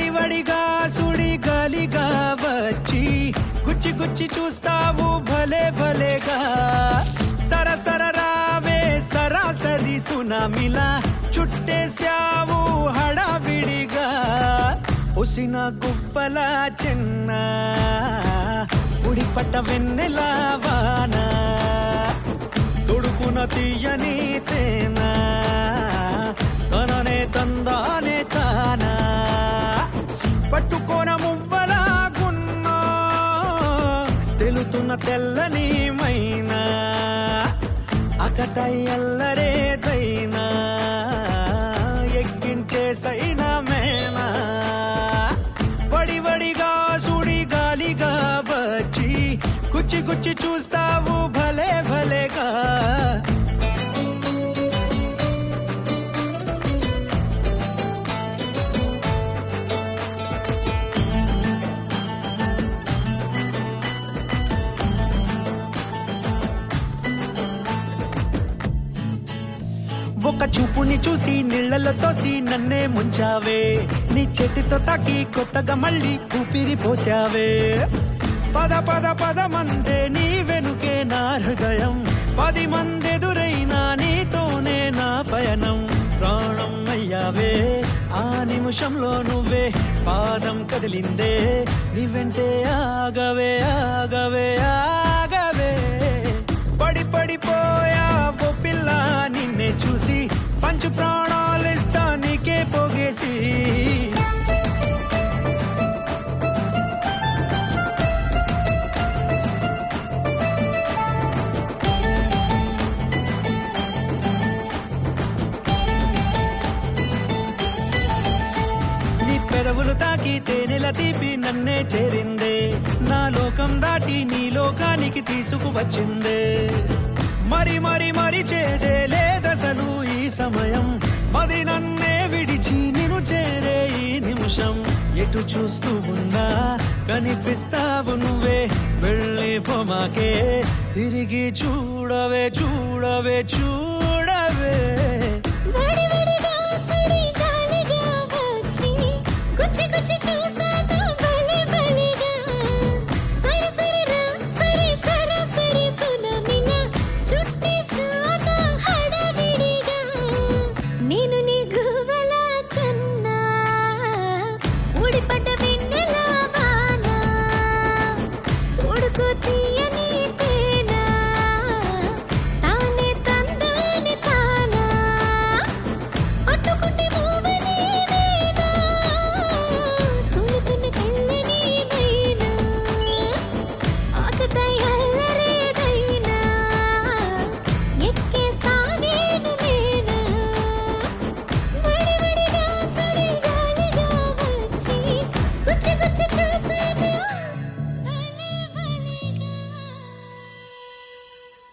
వడివడిగా సుడి గాలిగా వచ్చి గుచ్చి గుచ్చి చూస్తావు భలే భలేగా సరసర రావే సరాసరి సునామిలా చుట్టేశావు హడావిడిగా ఉసిన గువ్వల చిన్న ఉడి పట్ట వెన్నెల వాన తొడుకున తీయని తేనా తననే తందానే తానా పట్టుకోన మువ్వలాగున్నా తెలుతున్న తెల్లని మైనా అకటయ్యల్లరేదైనా ఎక్కించే సైనా మేనా వడివడిగా సుడి గాలిగా వచ్చి గుచ్చి గుచ్చి చూస్తావు భలే భలేగా ఒక చూపుని చూసి నీళ్లలో తోసి నన్నే ముంచావే నీ చేతితో తాకి కొత్తగా మళ్ళీ ఊపిరి పోసావే పద పద పద మందే నీ వెనుకే నా హృదయం పది మందెదురైనా నీతోనే నా పయనం ప్రాణం అయ్యావే ఆ నిమిషంలో నువ్వే పాదం కదిలిందే నీ వెంటే ఆగవే ఆగవే ఆగవే పడి పడిపోయా ఓ పిల్ల నిన్నే చూసి పంచు ప్రాణాలిస్తా నీకే పోగేసి నీ పెదవులు తాకి తేనెల తీపి నన్నే చేరిందే నా లోకం దాటి నీ లోకానికి తీసుకువచ్చిందే మరి మరి మరి చేదే లేదసలు ఈ సమయం మది నన్నే విడిచి నిన్ను చేరే ఈ నిమిషం ఎటు చూస్తూ ఉన్నా కనిపిస్తావు నువ్వే వెళ్ళి పొమాకే తిరిగి చూడవే చూడవే చూ